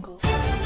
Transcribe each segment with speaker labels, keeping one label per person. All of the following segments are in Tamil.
Speaker 1: jungle.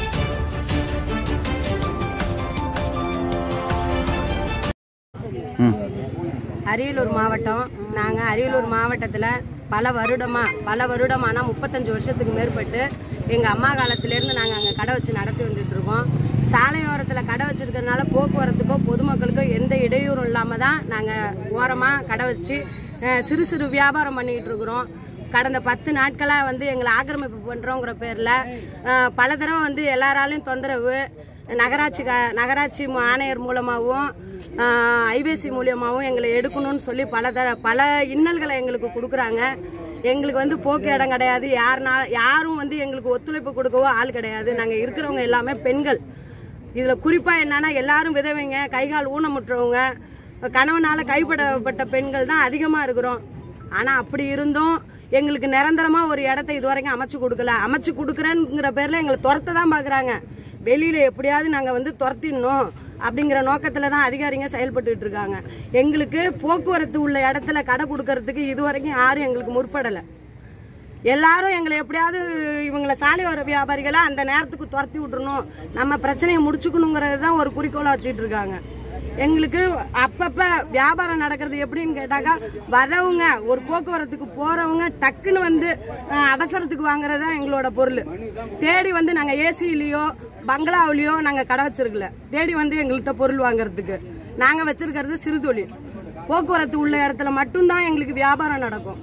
Speaker 2: அரியலூர் மாவட்டம் நாங்கள் அரியலூர் மாவட்டத்தில் பல வருடமாக பல வருடமானா முப்பத்தஞ்சு வருஷத்துக்கு மேற்பட்டு எங்கள் அம்மா காலத்திலேருந்து நாங்கள் அங்கே கடை வச்சு நடத்தி வந்துட்டு இருக்கோம் சாலையோரத்தில் கடை வச்சிருக்கறனால போக்குவரத்துக்கோ பொதுமக்களுக்கோ எந்த இடையூறும் இல்லாமல் தான் நாங்கள் ஓரமாக கடை வச்சு அஹ், சிறு சிறு வியாபாரம் பண்ணிக்கிட்டு இருக்கிறோம் கடந்த பத்து நாட்களாக வந்து எங்களை ஆக்கிரமிப்பு பண்ணுறோங்கிற பேரில் பல தடவை வந்து எல்லாராலையும் தொந்தரவு நகராட்சி க- நகராட்சி ஆணையர் மூலமாகவும் ஐபிஎஸ்சி மூலியமாகவும் எங்களை எடுக்கணும்னு சொல்லி பல தர பல இன்னல்களை எங்களுக்கு கொடுக்குறாங்க எங்களுக்கு வந்து போக்கு இடம் கிடையாது யாருனா யாரும் வந்து எங்களுக்கு ஒத்துழைப்பு கொடுக்கவோ ஆள் கிடையாது நாங்கள் இருக்கிறவங்க எல்லாமே பெண்கள் இதில் குறிப்பாக என்னன்னா எல்லாரும் விதவைங்க கைகால் ஊனமுற்றவங்க கணவனால் கைப்படப்பட்ட பெண்கள் தான் அதிகமாக இருக்கிறோம் ஆனால் அப்படி இருந்தும் எங்களுக்கு நிரந்தரமாக ஒரு இடத்த இது வரைக்கும் அமைச்சு கொடுக்கல அமைச்சு கொடுக்குறேங்கிற பேரில் எங்களை துரத்த தான் பார்க்குறாங்க வெளியில் எப்படியாவது நாங்கள் வந்து துரத்திடணும் அப்படிங்கிற நோக்கத்தில் தான் அதிகாரிங்க செயல்பட்டுட்டு இருக்காங்க எங்களுக்கு போக்குவரத்து உள்ள இடத்துல கடை கொடுக்கறதுக்கு இது வரைக்கும் யாரும் எங்களுக்கு முற்படலை எல்லாரும் எங்களை எப்படியாவது இவங்களை சாலையோர வியாபாரிகளை அந்த நேரத்துக்கு துரத்தி விட்டுறணும் நம்ம பிரச்சனையை முடிச்சுக்கணுங்கிறது தான் ஒரு குறிக்கோளா வச்சுட்டு இருக்காங்க எங்களுக்கு அப்பப்ப வியாபாரம் நடக்கிறது எப்படின்னு கேட்டாக்கா வரவங்க ஒரு போக்குவரத்துக்கு போறவங்க டக்குன்னு வந்து அஹ், அவசரத்துக்கு வாங்குறது தான் எங்களோட பொருள் தேடி வந்து நாங்க ஏசிலயோ பங்களாவிலயோ நாங்க கடை வச்சிருக்கல தேடி வந்து எங்கள்கிட்ட பொருள் வாங்குறதுக்கு நாங்க வச்சிருக்கிறது சிறு தொழில் போக்குவரத்து உள்ள இடத்துல மட்டும்தான் எங்களுக்கு வியாபாரம் நடக்கும்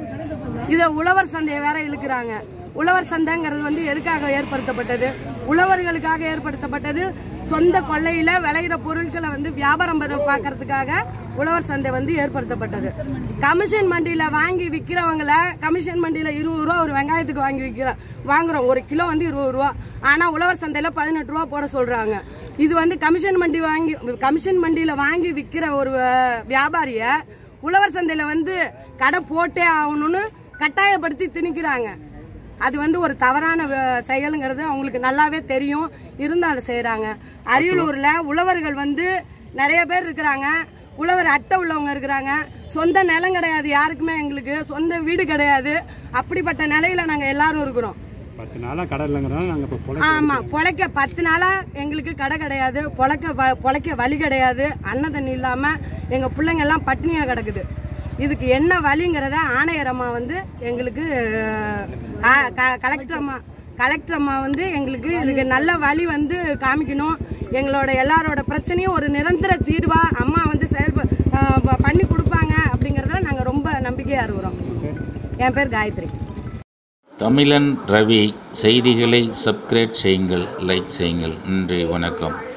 Speaker 2: இதை உழவர் சந்தையை வேற இழுக்கிறாங்க உழவர் சந்தைங்கிறது வந்து எதுக்காக ஏற்படுத்தப்பட்டது உழவர்களுக்காக ஏற்படுத்தப்பட்டது சொந்த கொள்ளையில விளையிற பொருட்களை வந்து வியாபாரம் பண்ண பார்க்கறதுக்காக உழவர் சந்தை வந்து ஏற்படுத்தப்பட்டது கமிஷன் மண்டியில வாங்கி விற்கிறவங்கள கமிஷன் மண்டியில இருபது ரூபா ஒரு வெங்காயத்துக்கு வாங்கி விற்கிற வாங்குறோம் ஒரு கிலோ வந்து இருபது ரூபா ஆனா உழவர் சந்தையில பதினெட்டு ரூபா போட சொல்றாங்க இது வந்து கமிஷன் மண்டி வாங்கி கமிஷன் மண்டியில வாங்கி விற்கிற ஒரு அஹ், வியாபாரிய உழவர் சந்தையில வந்து கடை போட்டே ஆகணும்னு கட்டாயப்படுத்தி திணிக்கிறாங்க அது வந்து ஒரு தவறான வ- செயலுங்கிறது அவங்களுக்கு நல்லாவே தெரியும் இருந்தும் அதை செய்கிறாங்க அரியலூரில் உழவர்கள் வந்து நிறைய பேர் இருக்கிறாங்க உழவர் அட்டை உள்ளவங்க இருக்கிறாங்க சொந்த நிலம் கிடையாது யாருக்குமே எங்களுக்கு சொந்த வீடு கிடையாது அப்படிப்பட்ட நிலையில நாங்கள் எல்லாரும் இருக்கிறோம்
Speaker 3: பத்து நாளாக கடை இல்லைங்கிறனால நாங்கள் இப்போ பொழை
Speaker 2: ஆமா பொழைக்க பத்து நாளா எங்களுக்கு கடை கிடையாது பொழைக்க வ- பொழைக்க வழி கிடையாது அன்ன தண்ணி இல்லாம எங்க பிள்ளைங்க எல்லாம் பட்னியா கிடக்குது இதுக்கு என்ன வழிங்கிறத ஆணையர் அம்மா வந்து எங்களுக்கு அஹ், க- கலெக்டர் அம்மா கலெக்டர் அம்மா வந்து எங்களுக்கு இதுக்கு நல்ல வழி வந்து காமிக்கணும் எங்களோட எல்லாரோட பிரச்சனையும் ஒரு நிரந்தர தீர்வா அம்மா வந்து செயல்ப அஹ், ப- பண்ணி கொடுப்பாங்க அப்படிங்கறதுல நாங்க ரொம்ப நம்பிக்கையா இருக்கிறோம் என் பேர் காயத்ரி
Speaker 4: தமிழன் ரவி செய்திகளை சப்ஸ்கிரைப் செய்யுங்கள் லைக் செய்யுங்கள் நன்றி வணக்கம்